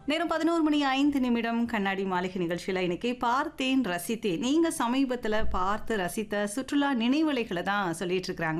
நேரம் பதினோரு மணி ஐந்து நிமிடம் கண்ணாடி மாளிகை நிகழ்ச்சியில் இன்னைக்கு பார்த்தேன் ரசித்தேன் நீங்க சமீபத்தில் பார்த்து ரசித்த சுற்றுலா நினைவலைகளை தான் சொல்லிட்டு இருக்கிறாங்க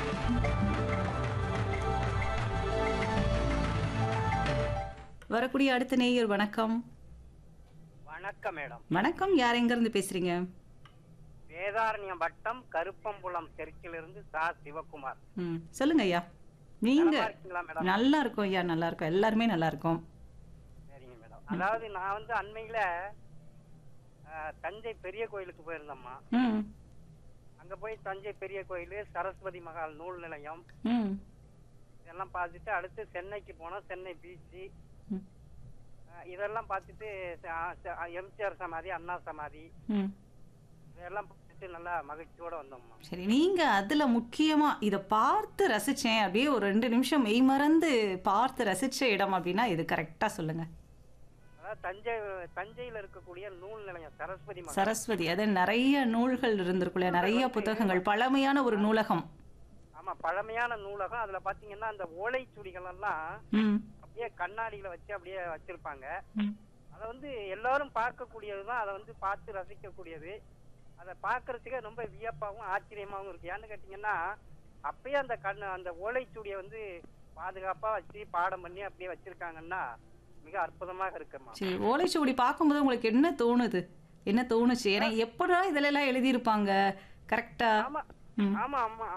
வரக்கூடிய அடுத்த நேயர் வணக்கம் வணக்கம் மேடம் வணக்கம் யார் எங்க இருந்து பேசுறீங்க வேதாரண்யம் வட்டம் கருப்பம்புலம் தெற்கிலிருந்து சா சிவகுமார் ம் சொல்லுங்க ஐயா நீங்க நலமா இருக்கீங்களா மேடம் நல்லா இருக்கோம் ஐயா நல்லா இருக்கோம் எல்லாருமே நல்லா இருக்கோம் சரிங்க மேடம் அதாவது நான் வந்து அண்மையில அஹ், தஞ்சை பெரிய கோயிலுக்கு போயிருந்தேம்மா ம் அங்க போய் தஞ்சை பெரிய கோயில் சரஸ்வதி மகால் நூல் நிலையம் ம் இதெல்லாம் பார்த்துட்டு அடுத்து சென்னைக்கு போனோம் சென்னை பீச்சு ம். இதெல்லாம் பார்த்துட்டு எம்ஜிஆர் சமாதி அண்ணா சமாதி ம் இதெல்லாம் பார்த்துட்டு நல்லா மகிழ்ச்சியோட வந்தோம்மா சரி நீங்க அதுல முக்கியமா இத பார்த்து ரசிச்சேன் அப்படியே ஒரு ரெண்டு நிமிஷம் மெய் மறந்து பார்த்து ரசிச்ச இடம் அப்படின்னா இது கரெக்டா சொல்லுங்க அதாவது தஞ்சை தஞ்சையில இருக்கக்கூடிய நூல் நிலையம் சரஸ்வதி மகால் சரஸ்வதி அது நிறைய நூல்கள் இருந்திருக்குல்ல நிறைய புத்தகங்கள் பழமையான ஒரு நூலகம் ஆமா பழமையான நூலகம் அதுல பாத்தீங்கன்னா அந்த ஓலைச்சுடிகள் எல்லாம் ம் அப்படியே கண்ணாடியில வச்சு அப்படியே வச்சிருப்பாங்க ம். அதை வந்து எல்லாரும் பார்க்கக்கூடியதுதான் அதை வந்து பார்த்து ரசிக்கக்கூடியது அதை பார்க்கறதுக்கே ரொம்ப வியப்பாகவும் ஆச்சரியமாகவும் இருக்கு ஏன்னு கேட்டீங்கன்னா அப்பயே அந்த கண் அந்த ஓலைச்சுடியை வந்து பாதுகாப்பா வச்சு பாடம் பண்ணி அப்படியே வச்சிருக்காங்கன்னா மிக அற்புதமாக இருக்குமா சரி ஓலைச்சுவடி பார்க்கும்போது உங்களுக்கு என்ன தோணுது என்ன தோணுச்சு ஏன்னா எப்படா இதுல எல்லாம் எழுதியிருப்பாங்க கரெக்டா ஆமா ம் ஆமா ஆமா